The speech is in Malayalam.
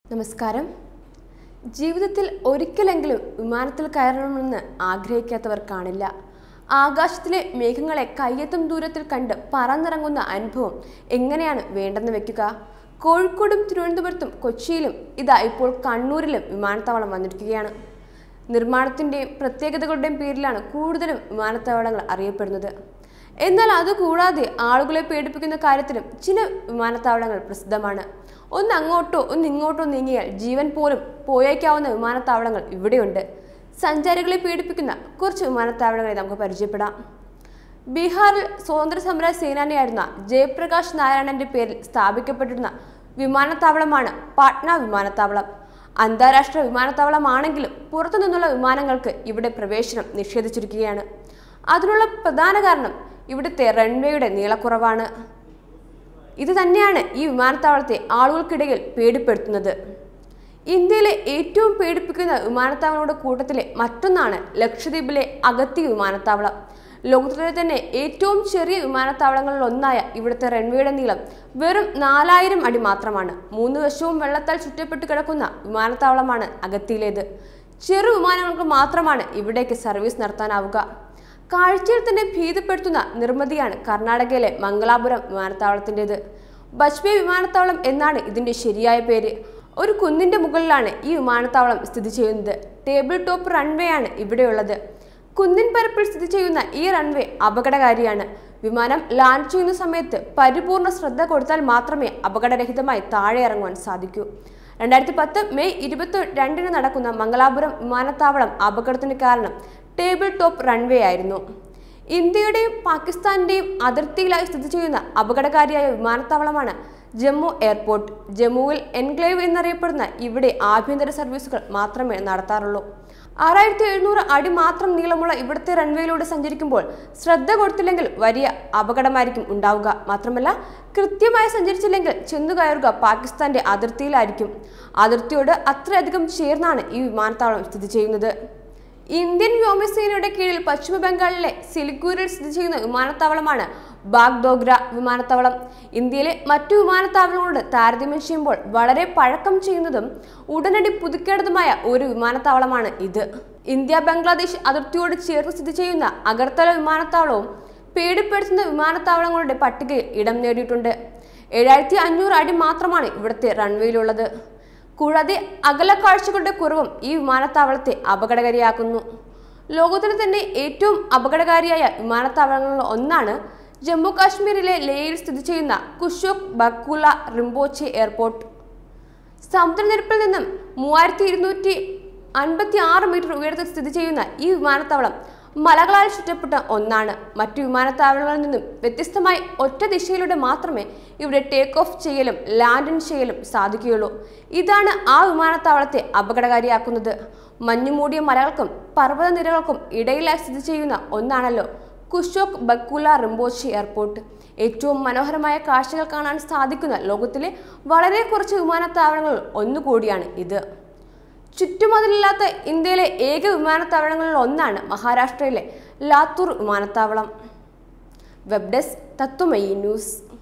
നമസ്കാരം ജീവിതത്തിൽ ഒരിക്കലെങ്കിലും വിമാനത്തിൽ കയറണമെന്ന് ആഗ്രഹിക്കാത്തവർ കാണില്ല ആകാശത്തിലെ മേഘങ്ങളെ കയ്യെത്തും ദൂരത്തിൽ കണ്ട് പറന്നിറങ്ങുന്ന അനുഭവം എങ്ങനെയാണ് വേണ്ടെന്ന് വെക്കുക കോഴിക്കോടും തിരുവനന്തപുരത്തും കൊച്ചിയിലും ഇതാ ഇപ്പോൾ കണ്ണൂരിലും വിമാനത്താവളം വന്നിരിക്കുകയാണ് നിർമ്മാണത്തിൻ്റെയും പ്രത്യേകതകളുടെയും പേരിലാണ് കൂടുതലും വിമാനത്താവളങ്ങൾ അറിയപ്പെടുന്നത് എന്നാൽ അതുകൂടാതെ ആളുകളെ പേടിപ്പിക്കുന്ന കാര്യത്തിലും ചില വിമാനത്താവളങ്ങൾ പ്രസിദ്ധമാണ് ഒന്ന് അങ്ങോട്ടോ ഒന്ന് ഇങ്ങോട്ടോ നീങ്ങിയാൽ ജീവൻ പോലും പോയേക്കാവുന്ന വിമാനത്താവളങ്ങൾ ഇവിടെയുണ്ട് സഞ്ചാരികളെ പേടിപ്പിക്കുന്ന കുറച്ച് വിമാനത്താവളങ്ങളെ നമുക്ക് പരിചയപ്പെടാം ബീഹാറിൽ സ്വാതന്ത്ര്യ സമര സേനാനിയായിരുന്ന ജയപ്രകാശ് നാരായണന്റെ പേരിൽ സ്ഥാപിക്കപ്പെട്ടിരുന്ന വിമാനത്താവളമാണ് പാട്ന വിമാനത്താവളം അന്താരാഷ്ട്ര വിമാനത്താവളമാണെങ്കിലും പുറത്തു നിന്നുള്ള വിമാനങ്ങൾക്ക് ഇവിടെ പ്രവേശനം നിഷേധിച്ചിരിക്കുകയാണ് അതിനുള്ള പ്രധാന കാരണം ഇവിടുത്തെ റൺവേയുടെ നീളക്കുറവാണ് ഇത് തന്നെയാണ് ഈ വിമാനത്താവളത്തെ ആളുകൾക്കിടയിൽ പേടിപ്പെടുത്തുന്നത് ഇന്ത്യയിലെ ഏറ്റവും പേടിപ്പിക്കുന്ന വിമാനത്താവളങ്ങളുടെ കൂട്ടത്തിലെ മറ്റൊന്നാണ് ലക്ഷദ്വീപിലെ അഗത്തി വിമാനത്താവളം ലോകത്തിലെ തന്നെ ഏറ്റവും ചെറിയ വിമാനത്താവളങ്ങളിൽ ഒന്നായ ഇവിടുത്തെ റൺവേയുടെ നീളം വെറും നാലായിരം അടി മാത്രമാണ് മൂന്ന് വശവും വെള്ളത്താൽ ചുറ്റപ്പെട്ട് കിടക്കുന്ന വിമാനത്താവളമാണ് അഗത്തിയിലേത് ചെറു വിമാനങ്ങൾക്ക് മാത്രമാണ് ഇവിടേക്ക് സർവീസ് നടത്താനാവുക കാഴ്ചയിൽ തന്നെ ഭീതിപ്പെടുത്തുന്ന നിർമ്മിതിയാണ് കർണാടകയിലെ മംഗലാപുരം വിമാനത്താവളത്തിൻ്റെത് ബജ്പേ വിമാനത്താവളം എന്നാണ് ഇതിന്റെ ശരിയായ പേര് ഒരു കുന്നിന്റെ മുകളിലാണ് ഈ വിമാനത്താവളം സ്ഥിതി ചെയ്യുന്നത് ടേബിൾ ടോപ്പ് റൺവേ ആണ് ഇവിടെയുള്ളത് കുന്നിൻ പരപ്പിൽ സ്ഥിതി ചെയ്യുന്ന ഈ റൺവേ അപകടകാരിയാണ് വിമാനം ലാൻഡ് ചെയ്യുന്ന സമയത്ത് പരിപൂർണ ശ്രദ്ധ കൊടുത്താൽ മാത്രമേ അപകടരഹിതമായി താഴെ ഇറങ്ങുവാൻ സാധിക്കൂ രണ്ടായിരത്തി പത്ത് മെയ് ഇരുപത്തി രണ്ടിന് നടക്കുന്ന മംഗലാപുരം വിമാനത്താവളം അപകടത്തിന് കാരണം ടേബിൾ ടോപ്പ് റൺവേ ആയിരുന്നു ഇന്ത്യയുടെയും പാകിസ്ഥാന്റെയും അതിർത്തിയിലായി സ്ഥിതി ചെയ്യുന്ന അപകടകാരിയായ വിമാനത്താവളമാണ് ജമ്മു എയർപോർട്ട് ജമ്മുവിൽ എൻക്ലേവ് എന്നറിയപ്പെടുന്ന ഇവിടെ ആഭ്യന്തര സർവീസുകൾ മാത്രമേ നടത്താറുള്ളൂ ആറായിരത്തി എഴുന്നൂറ് അടി മാത്രം നീളമുള്ള ഇവിടുത്തെ റൺവേയിലൂടെ സഞ്ചരിക്കുമ്പോൾ ശ്രദ്ധ കൊടുത്തില്ലെങ്കിൽ വലിയ അപകടമായിരിക്കും ഉണ്ടാവുക മാത്രമല്ല കൃത്യമായി സഞ്ചരിച്ചില്ലെങ്കിൽ ചെന്നു കയറുക പാകിസ്ഥാന്റെ അതിർത്തിയിലായിരിക്കും അതിർത്തിയോട് അത്രയധികം ചേർന്നാണ് ഈ വിമാനത്താവളം സ്ഥിതി ചെയ്യുന്നത് ഇന്ത്യൻ വ്യോമസേനയുടെ കീഴിൽ പശ്ചിമ ബംഗാളിലെ സിലിഗൂരിൽ സ്ഥിതി ചെയ്യുന്ന വിമാനത്താവളമാണ് ബാഗ്ദോഗ്ര വിമാനത്താവളം ഇന്ത്യയിലെ മറ്റു വിമാനത്താവളങ്ങളോട് താരതമ്യം ചെയ്യുമ്പോൾ വളരെ പഴക്കം ചെയ്യുന്നതും ഉടനടി പുതുക്കേണ്ടതുമായ ഒരു വിമാനത്താവളമാണ് ഇത് ഇന്ത്യ ബംഗ്ലാദേശ് അതിർത്തിയോട് ചേർന്ന് സ്ഥിതി ചെയ്യുന്ന അഗർത്തല വിമാനത്താവളവും പേടിപ്പെടുത്തുന്ന വിമാനത്താവളങ്ങളുടെ പട്ടികയിൽ ഇടം നേടിയിട്ടുണ്ട് ഏഴായിരത്തി അഞ്ഞൂറ് അടി മാത്രമാണ് ഇവിടുത്തെ റൺവേയിലുള്ളത് കൂടാതെ അകലക്കാഴ്ചകളുടെ കുറവും ഈ വിമാനത്താവളത്തെ അപകടകാരിയാക്കുന്നു ലോകത്തിലെ തന്നെ ഏറ്റവും അപകടകാരിയായ വിമാനത്താവളങ്ങളിൽ ഒന്നാണ് ജമ്മു കാശ്മീരിലെ ലേയിൽ സ്ഥിതി ചെയ്യുന്ന കുഷോക് ബക്കുല റിംബോച്ചെ എയർപോർട്ട് സമുദ്രനിരപ്പിൽ നിന്നും മൂവായിരത്തി ഇരുന്നൂറ്റി അൻപത്തി ആറ് മീറ്റർ ഉയരത്തിൽ സ്ഥിതി ചെയ്യുന്ന ഈ വിമാനത്താവളം മലകളാൽ ചുറ്റപ്പെട്ട ഒന്നാണ് മറ്റു വിമാനത്താവളങ്ങളിൽ നിന്നും വ്യത്യസ്തമായി ഒറ്റ ദിശയിലൂടെ മാത്രമേ ഇവിടെ ടേക്ക് ഓഫ് ചെയ്യലും ലാൻഡിൻ ചെയ്യലും സാധിക്കുകയുള്ളൂ ഇതാണ് ആ വിമാനത്താവളത്തെ അപകടകാരിയാക്കുന്നത് മഞ്ഞുമൂടിയ മലകൾക്കും പർവ്വതനിരകൾക്കും ഇടയിലായി സ്ഥിതി ചെയ്യുന്ന ഒന്നാണല്ലോ കുഷോക് ബക്കുല റിംബോച്ചി എയർപോർട്ട് ഏറ്റവും മനോഹരമായ കാഴ്ചകൾ കാണാൻ സാധിക്കുന്ന ലോകത്തിലെ വളരെ കുറച്ച് വിമാനത്താവളങ്ങൾ ഒന്നുകൂടിയാണ് ഇത് ചുറ്റുമതിലില്ലാത്ത ഇന്ത്യയിലെ ഏക വിമാനത്താവളങ്ങളിൽ ഒന്നാണ് മഹാരാഷ്ട്രയിലെ ലാത്തൂർ വിമാനത്താവളം വെബ് ഡെസ്ക് തത്വമയി ന്യൂസ്